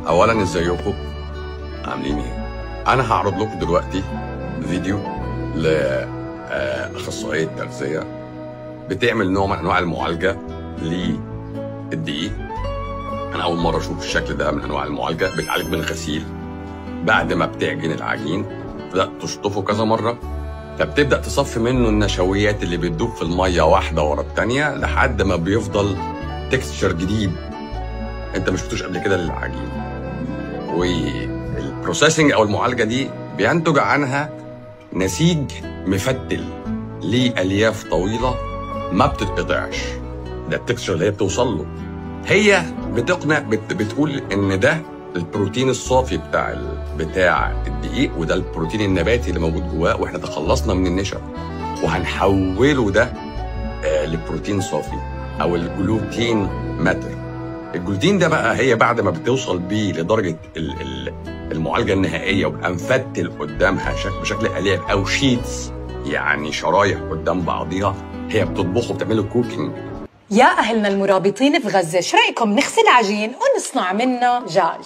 اولا ازيكم عاملين ايه انا هعرض لكم دلوقتي فيديو لاخصائيه تغذيه بتعمل نوع من انواع المعالجه للدقيق انا اول مره اشوف الشكل ده من انواع المعالجه بتعالج بالغسيل بعد ما بتعجن العجين تبدا تشطفه كذا مره فبتبدا تصفي منه النشويات اللي بتدوب في الميه واحده ورا الثانيه لحد ما بيفضل تكستشر جديد انت ما شفتوش قبل كده للعجين والبروسيسنج او المعالجه دي بينتج عنها نسيج مفتل ليه الياف طويله ما بتتقطعش ده التكستشر اللي هي بتوصل له هي بتقنع بت بتقول ان ده البروتين الصافي بتاع ال... بتاع الدقيق وده البروتين النباتي اللي موجود جواه واحنا تخلصنا من النشا وهنحوله ده آه لبروتين صافي او الجلوتين ماتر الجلوتين ده بقى هي بعد ما بتوصل بيه لدرجه ال... ال... المعالجه النهائيه ويبقى مفتل قدامها شك... بشكل الياف او شيتس يعني شرايح قدام بعضيها هي بتطبخه بتعمله كوكينج يا أهلنا المرابطين في غزة شو رأيكم نغسل عجين ونصنع منه جاج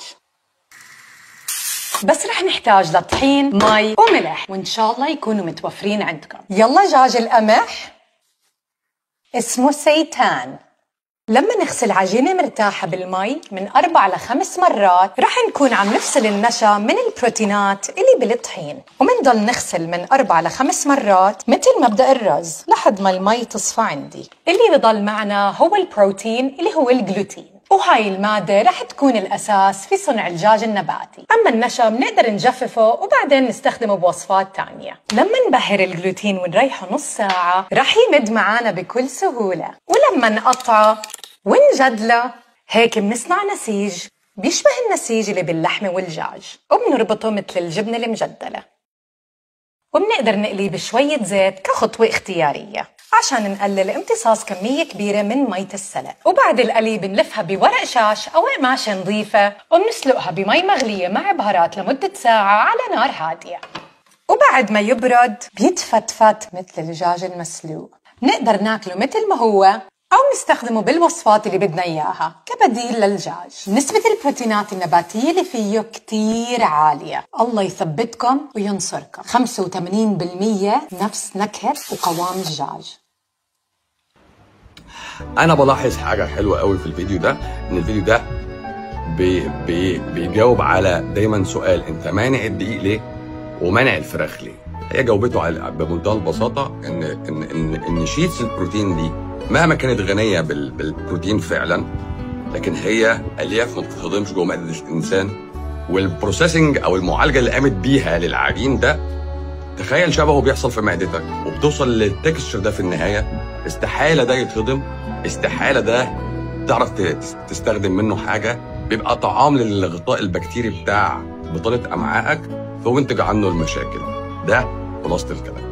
بس رح نحتاج لطحين مي وملح وإن شاء الله يكونوا متوفرين عندكم يلا جاج القمح اسمه سيتان لما نغسل عجينة مرتاحة بالمي من أربع لخمس مرات رح نكون عم نفصل النشا من البروتينات اللي بالطحين ومنضل نغسل من أربع لخمس مرات مثل مبدأ الرز لحد ما المي تصفى عندي اللي بضل معنا هو البروتين اللي هو الجلوتين وهاي المادة رح تكون الأساس في صنع الدجاج النباتي أما النشا بنقدر نجففه وبعدين نستخدمه بوصفات تانية لما نبهر الجلوتين ونريحه نص ساعة رح يمد معانا بكل سهولة ولما نقطعه ونجدله هيك بنصنع نسيج بيشبه النسيج اللي باللحمة والدجاج وبنربطه مثل الجبنة المجدلة وبنقدر نقليه بشوية زيت كخطوة اختيارية عشان نقلل امتصاص كمية كبيرة من مية السلق وبعد القلي بنلفها بورق شاش أو قماشة نظيفة وبنسلقها بمي مغلية مع بهارات لمدة ساعة على نار هادية وبعد ما يبرد بيتفتفت مثل الدجاج المسلوق نقدر ناكله مثل ما هو أو نستخدمه بالوصفات اللي بدنا إياها كبديل للدجاج نسبة البروتينات النباتية اللي فيه كتير عالية الله يثبتكم وينصركم 85% نفس نكهة وقوام الدجاج انا بلاحظ حاجه حلوه قوي في الفيديو ده ان الفيديو ده بي بي بيجاوب على دايما سؤال انت مانع الدقيق ليه ومانع الفراخ ليه هي جاوبته على بمنتهى البساطه ان ان ان, إن شيتس البروتين دي مهما كانت غنيه بال بالبروتين فعلا لكن هي الياف ما بتتهضمش جوه معده الانسان والبروسيسنج او المعالجه اللي قامت بيها للعجين ده تخيل شبهه بيحصل في معدتك وبتوصل للتكستشر ده في النهايه استحاله ده يتهضم استحاله ده تعرف تستخدم منه حاجه بيبقى طعام للغطاء البكتيري بتاع بطانه امعائك فينتج عنه المشاكل ده خلاصه الكلام